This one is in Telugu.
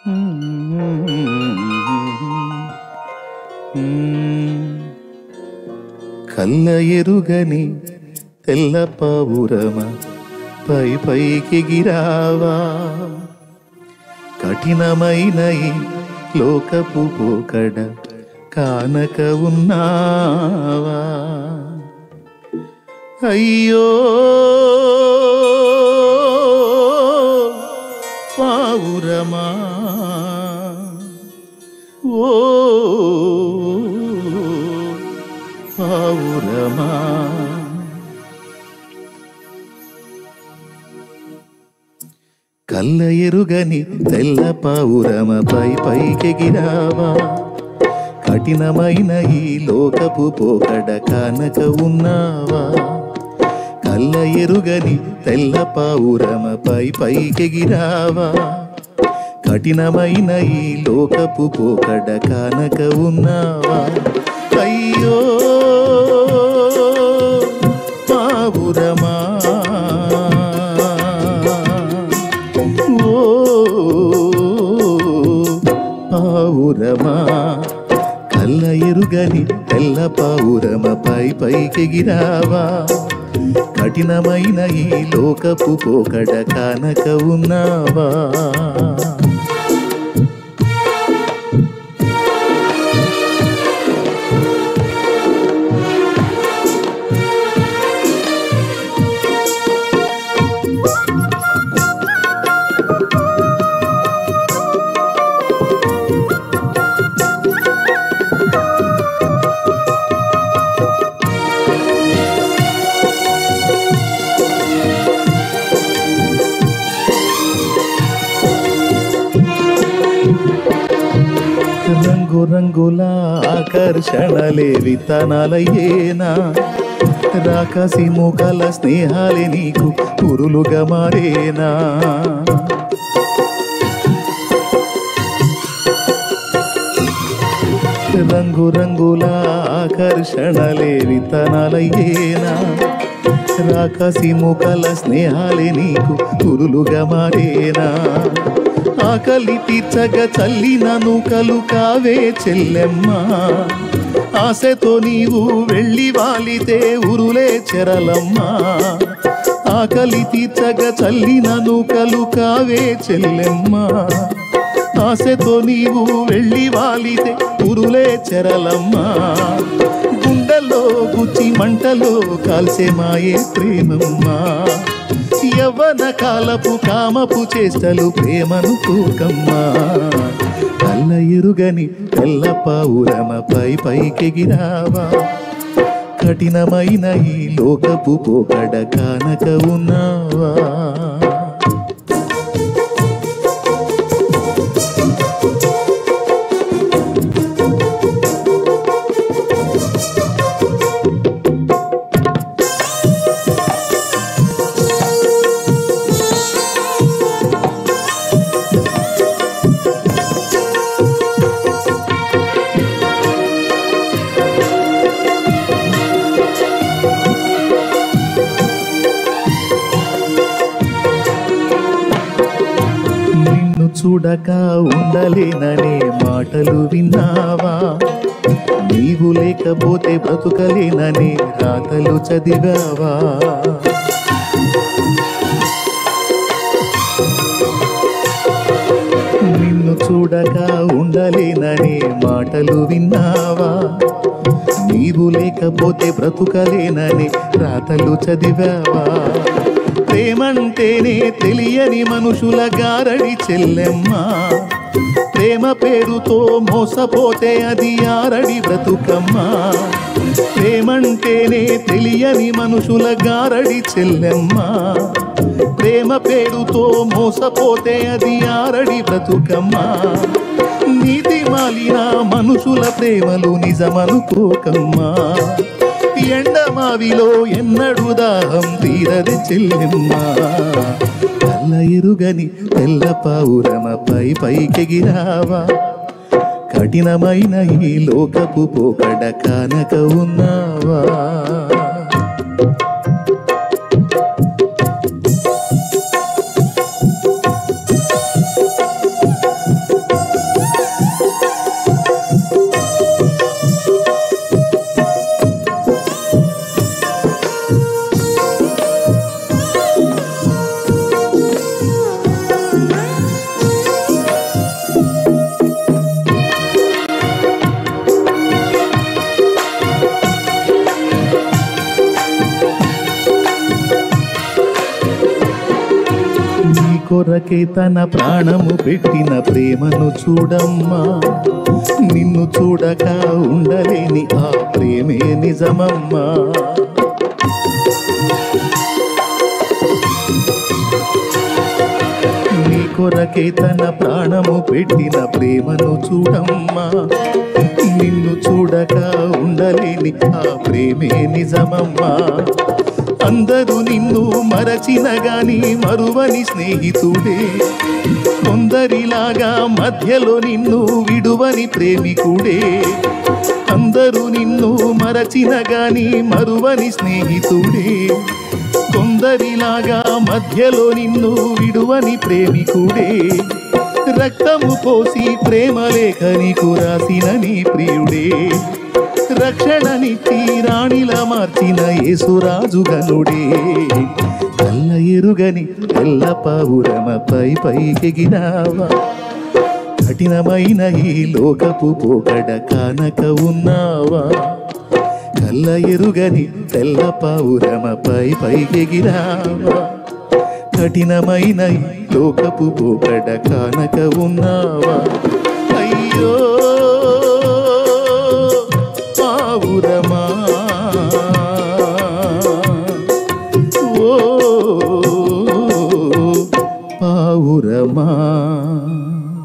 కల్ల ఎరుగని తెల్ల పావురమ పై పైకి గిరావా కఠినమైన ఈ లోకపు పోకడ కానక ఉన్నావా అయ్యో పావురమా ఓ పావురమా కల్ల ఎరుగని తెల్ల పావురమ పై పైకెగిరావా కఠినమైన ఈ లోకపు పోకడ కానక ఉన్నావా కల్ల ఎరుగని తెల్ల పావురమ పై పైకెగిరావా కఠినమైన ఈ లోకపు పోకడ కానక ఉన్నావా అయ్యో పావురమా ఓ పావురమా కల్ల ఎరుగని తెల్ల పావురమ పై పైకెగిరావా కఠినమైన ఈ లోకపు పోకడ కానక ఉన్నావా రంగు రంగుల ఆకర్షణలే విత్తనాలయ్యేనా రాకసి ముఖల స్నేహాలే నీకు పురులుగా మారేనా రంగు రంగుల ఆకర్షణలే విత్తనాలయ్యేనా రాకసి ముఖల స్నేహాలే నీకు పురులుగా మారేనా ఆకలి తీర్చగ చల్లిన నూకలు కావే చెల్లెమ్మ ఆశతో నీవు వెళ్ళి వాలితే ఉరులే చెరలమ్మ ఆకలి తీర్చగ చల్లిన నూకలు కావే చెల్లెమ్మ ఆశతో నీవు వెళ్ళి వాలితే ఉరులే చెరలమ్మ గుండెల్లో గుచ్చి మంటలో కాల్సే మాయే ప్రేమమ్మా యవ్వన కాలపు కామపు చేష్టలు ప్రేమను తూకమ్మా కల్ల ఎరుగని తెల్ల పావురమ పై పైకెగిరావా కఠినమైన ఈ లోకపు పోకడ కానక ఉన్నావా నిన్ను చూడక ఉండలేననే మాటలు విన్నావా నీవు లేకపోతే బ్రతుకలేననే రాతలు చదివావా నిన్ను చూడక ఉండలేననే మాటలు విన్నావా నీవు లేకపోతే బ్రతుకలేనని రాతలు చదివావా ప్రేమంటేనే తెలియని మనుషుల గారడి చెల్లెమ్మ ప్రేమ పేరుతో మోసపోతే అది ఆరడి బ్రతుకమ్మ ప్రేమంటేనే తెలియని మనుషుల గారడి చెల్లెమ్మ ప్రేమ పేరుతో మోసపోతే అది ఆరడి బ్రతుకమ్మ నీతి మాలిన మనుషుల ప్రేమలు నిజమనుకోకమ్మా ఎండమావిలో ఎన్నడు దాహం తీరది చెల్లెమ్మా కల్ల ఎరుగని తెల్ల పావురమ పై పైకెగిరావా కఠినమైన ఈ లోకపు పోకడ కానక ఉన్నావా నీ కొరకే తన ప్రాణము పెట్టిన ప్రేమను చూడమ్మా నిన్ను చూడక ఉండలేని ఆ ప్రేమే నిజమమ్మా నీ కొరకే తన ప్రాణము పెట్టిన ప్రేమను చూడమ్మా నిన్ను చూడక ఉండలేని ఆ ప్రేమే నిజమమ్మా అందరూ నిన్ను మరచిన గాని మరువని స్నేహితుడే కొందరిలాగా మధ్యలో నిన్ను విడువని ప్రేమికుడే అందరూ నిన్ను మరచిన గాని మరువని స్నేహితుడే కొందరిలాగా మధ్యలో నిన్ను విడువని ప్రేమికుడే రక్తము పోసి ప్రేమ లేఖని కురాసిన నీ ప్రియుడే రక్షణనిచ్చి రాణిలా మార్చిన యేసురాజు గనుడే కల్ల ఎరుగని తెల్ల పావురమ పై పైకెగినావా కఠినమైన ఈ లోకపు పోకడ కానక ఉన్నావా కల్ల ఎరుగని తెల్ల పావురమ పై పైకెగిరావా కఠినమైన ఈ లోకపు పోకడ కానక ఉన్నావా అయ్యో పావురమా ఓ పావురమా